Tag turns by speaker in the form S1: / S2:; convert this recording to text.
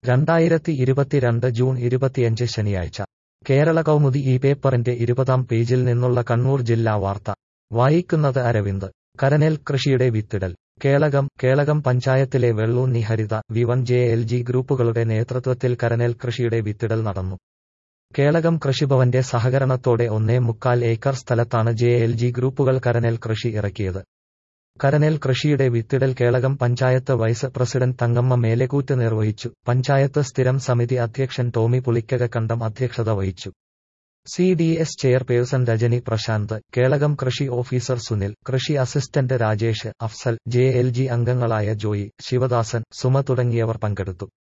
S1: രണ്ടായിരത്തി ഇരുപത്തിരണ്ട് ജൂൺ ഇരുപത്തിയഞ്ച് ശനിയാഴ്ച കേരള കൗമുദി ഈ പേപ്പറിന്റെ ഇരുപതാം പേജിൽ നിന്നുള്ള കണ്ണൂർ ജില്ലാ വാർത്ത വായിക്കുന്നത് അരവിന്ദ് കരനെൽ കൃഷിയുടെ വിത്തിടൽ കേളകം കേളകം പഞ്ചായത്തിലെ വെള്ളൂന്നി ഹരിത വിവൺ ജെ എൽ ജി ഗ്രൂപ്പുകളുടെ നേതൃത്വത്തിൽ കരനെൽ കൃഷിയുടെ വിത്തിടൽ നടന്നു കേളകം കൃഷിഭവന്റെ സഹകരണത്തോടെ ഒന്നേ മുക്കാൽ ഏക്കർ സ്ഥലത്താണ് ജെ എൽ ജി ഗ്രൂപ്പുകൾ കരനെൽ കൃഷി ഇറക്കിയത് കരനെൽ കൃഷിയുടെ വിത്തിടൽ കേളകം പഞ്ചായത്ത് വൈസ് പ്രസിഡന്റ് തങ്കമ്മ മേലെക്കൂറ്റ് നിർവഹിച്ചു പഞ്ചായത്ത് സ്ഥിരം സമിതി അധ്യക്ഷൻ ടോമി പുളിക്കകക്കണ്ടം അധ്യക്ഷത വഹിച്ചു C D S chairperson Rajani Prasanth Kelakam കൃഷി ഓഫീസർ സുനിൽ കൃഷി assistant Rajesh Afsal J L G അംഗങ്ങളായ ജോയി ശിവദാസൻ സുമ തുടങ്ങിയവർ പങ്കെടുത്തു